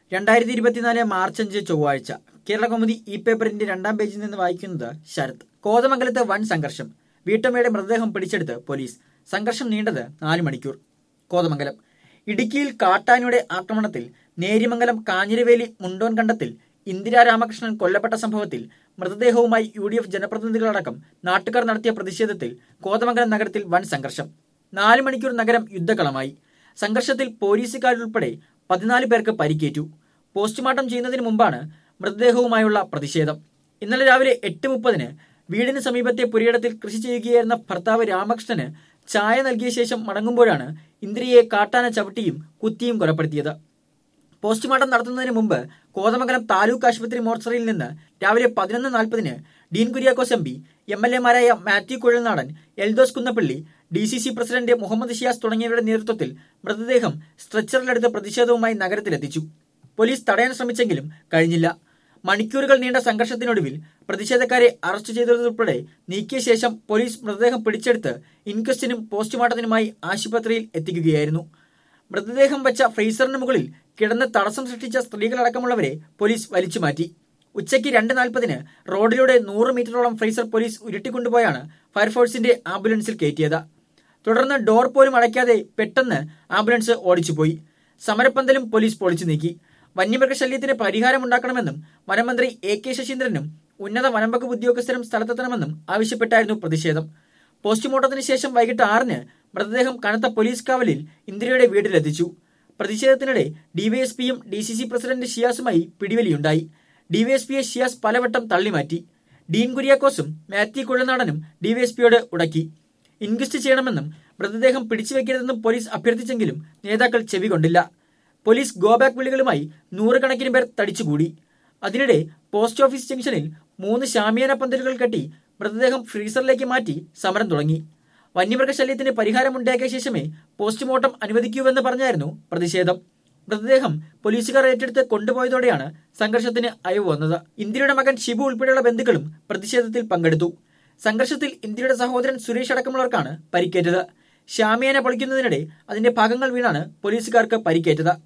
രണ്ടായിരത്തി ഇരുപത്തിനാല് മാർച്ച് അഞ്ച് ചൊവ്വാഴ്ച കേരള കൗമുദി ഈ പേപ്പറിന്റെ രണ്ടാം പേജിൽ നിന്ന് വായിക്കുന്നത് ശരത് കോതമംഗലത്ത് വൻ സംഘർഷം വീട്ടമ്മയുടെ മൃതദേഹം പിടിച്ചെടുത്ത് പോലീസ് സംഘർഷം നീണ്ടത് നാല് മണിക്കൂർ കോതമംഗലം ഇടുക്കിയിൽ കാട്ടാനയുടെ ആക്രമണത്തിൽ നേരിമംഗലം കാഞ്ഞിരവേലി മുണ്ടോൻ കണ്ടത്തിൽ ഇന്ദിരാ രാമകൃഷ്ണൻ കൊല്ലപ്പെട്ട സംഭവത്തിൽ മൃതദേഹവുമായി യു ഡി എഫ് ജനപ്രതിനിധികളടക്കം നാട്ടുകാർ നടത്തിയ പ്രതിഷേധത്തിൽ കോതമംഗലം നഗരത്തിൽ വൻ സംഘർഷം നാല് മണിക്കൂർ നഗരം യുദ്ധകളമായി സംഘർഷത്തിൽ പോലീസുകാരുൾപ്പെടെ പതിനാല് പേർക്ക് പരിക്കേറ്റു പോസ്റ്റ്മോർട്ടം ചെയ്യുന്നതിന് മുമ്പാണ് മൃതദേഹവുമായുള്ള പ്രതിഷേധം ഇന്നലെ രാവിലെ എട്ട് മുപ്പതിന് വീടിന് സമീപത്തെ പുരയിടത്തിൽ കൃഷി ചെയ്യുകയായിരുന്ന ഭർത്താവ് രാമകൃഷ്ണന് ചായ നൽകിയ ശേഷം മടങ്ങുമ്പോഴാണ് ഇന്ദിരയെ കാട്ടാന ചവിട്ടിയും കുത്തിയും കൊലപ്പെടുത്തിയത് പോസ്റ്റ്മോർട്ടം നടത്തുന്നതിന് മുമ്പ് കോതമംഗലം താലൂക്ക് ആശുപത്രി മോർച്ചറിയിൽ നിന്ന് രാവിലെ പതിനൊന്ന് നാൽപ്പതിന് Dean Kuriakose M P M L എമാരായ Mathew Kuzhalnadan Eldhose Kunnappilly D C C president Muhammad Shiyas തുടങ്ങിയവരുടെ നേതൃത്വത്തിൽ മൃതദേഹം സ്ട്രെച്ചറിലെടുത്ത് പ്രതിഷേധവുമായി നഗരത്തിലെത്തിച്ചു പോലീസ് തടയാൻ ശ്രമിച്ചെങ്കിലും കഴിഞ്ഞില്ല മണിക്കൂറുകൾ നീണ്ട സംഘർഷത്തിനൊടുവിൽ പ്രതിഷേധക്കാരെ അറസ്റ്റ് ചെയ്തതുൾപ്പെടെ നീക്കിയ ശേഷം പോലീസ് മൃതദേഹം പിടിച്ചെടുത്ത് ഇൻക്വസ്റ്റിനും പോസ്റ്റ്മോർട്ടത്തിനുമായി ആശുപത്രിയിൽ എത്തിക്കുകയായിരുന്നു മൃതദേഹം വെച്ച ഫ്രീസറിന് മുകളിൽ കിടന്ന് തടസ്സം സൃഷ്ടിച്ച സ്ത്രീകളടക്കമുള്ളവരെ പോലീസ് വലിച്ചു മാറ്റി ഉച്ചയ്ക്ക് രണ്ട് നാൽപ്പതിന് റോഡിലൂടെ നൂറ് മീറ്ററോളം ഫ്രീസർ പോലീസ് ഉരുട്ടിക്കൊണ്ടുപോയാണ് ഫയർഫോഴ്സിന്റെ ആംബുലൻസിൽ കയറ്റിയത് തുടർന്ന് ഡോർ പോലും അടയ്ക്കാതെ പെട്ടെന്ന് ആംബുലൻസ് ഓടിച്ചുപോയി സമരപ്പന്തലും പോലീസ് പൊളിച്ചു നീക്കി വന്യമൃഗശല്യത്തിന് പരിഹാരമുണ്ടാക്കണമെന്നും വനമന്ത്രി എ കെ ശശീന്ദ്രനും ഉന്നത വനംവകുപ്പ് ഉദ്യോഗസ്ഥരും സ്ഥലത്തെത്തണമെന്നും ആവശ്യപ്പെട്ടായിരുന്നു പ്രതിഷേധം പോസ്റ്റ്മോർട്ടത്തിന് ശേഷം വൈകിട്ട് ആറിന് മൃതദേഹം കനത്ത പോലീസ് കാവലിൽ ഇന്ദിരയുടെ വീട്ടിലെത്തിച്ചു പ്രതിഷേധത്തിനിടെ ഡിവൈഎസ്പിയും ഡി സി സി പ്രസിഡന്റ് ഷിയാസുമായി പിടിവലിയുണ്ടായി ഡിവൈഎസ്പിയെ ഷിയാസ് പലവട്ടം തള്ളിമാറ്റി ഡീൻ കുര്യാക്കോസും മാത്യു കുഴനാടനും ഡിവൈഎസ്പിയോട് ഉടക്കി ഇൻക്വസ്റ്റ് ചെയ്യണമെന്നും മൃതദേഹം പിടിച്ചുവെക്കരുതെന്നും പോലീസ് അഭ്യർത്ഥിച്ചെങ്കിലും നേതാക്കൾ ചെവികൊണ്ടില്ല പോലീസ് ഗോബാക്ക് വിളികളുമായി നൂറുകണക്കിന് പേർ തടിച്ചുകൂടി അതിനിടെ പോസ്റ്റ് ഓഫീസ് ജംഗ്ഷനിൽ മൂന്ന് ശാമിയാന പന്തലുകൾ കെട്ടി മൃതദേഹം ഫ്രീസറിലേക്ക് മാറ്റി സമരം തുടങ്ങി വന്യമൃഗശല്യത്തിന് പരിഹാരമുണ്ടാക്കിയ ശേഷമേ പോസ്റ്റ്മോർട്ടം അനുവദിക്കൂവെന്ന് പറഞ്ഞായിരുന്നു പ്രതിഷേധം മൃതദേഹം പോലീസുകാർ ഏറ്റെടുത്ത് കൊണ്ടുപോയതോടെയാണ് സംഘർഷത്തിന് അയവ് വന്നത് ഇന്ദിരയുടെ മകൻ ഷിബു ഉൾപ്പെടെയുള്ള ബന്ധുക്കളും പ്രതിഷേധത്തിൽ പങ്കെടുത്തു സംഘർഷത്തിൽ ഇന്ദിരയുടെ സഹോദരൻ സുരേഷ് അടക്കമുള്ളവർക്കാണ് പരിക്കേറ്റത് ഷാമിയാന പൊളിക്കുന്നതിനിടെ അതിന്റെ ഭാഗങ്ങൾ വീണാണ് പോലീസുകാർക്ക് പരിക്കേറ്റത്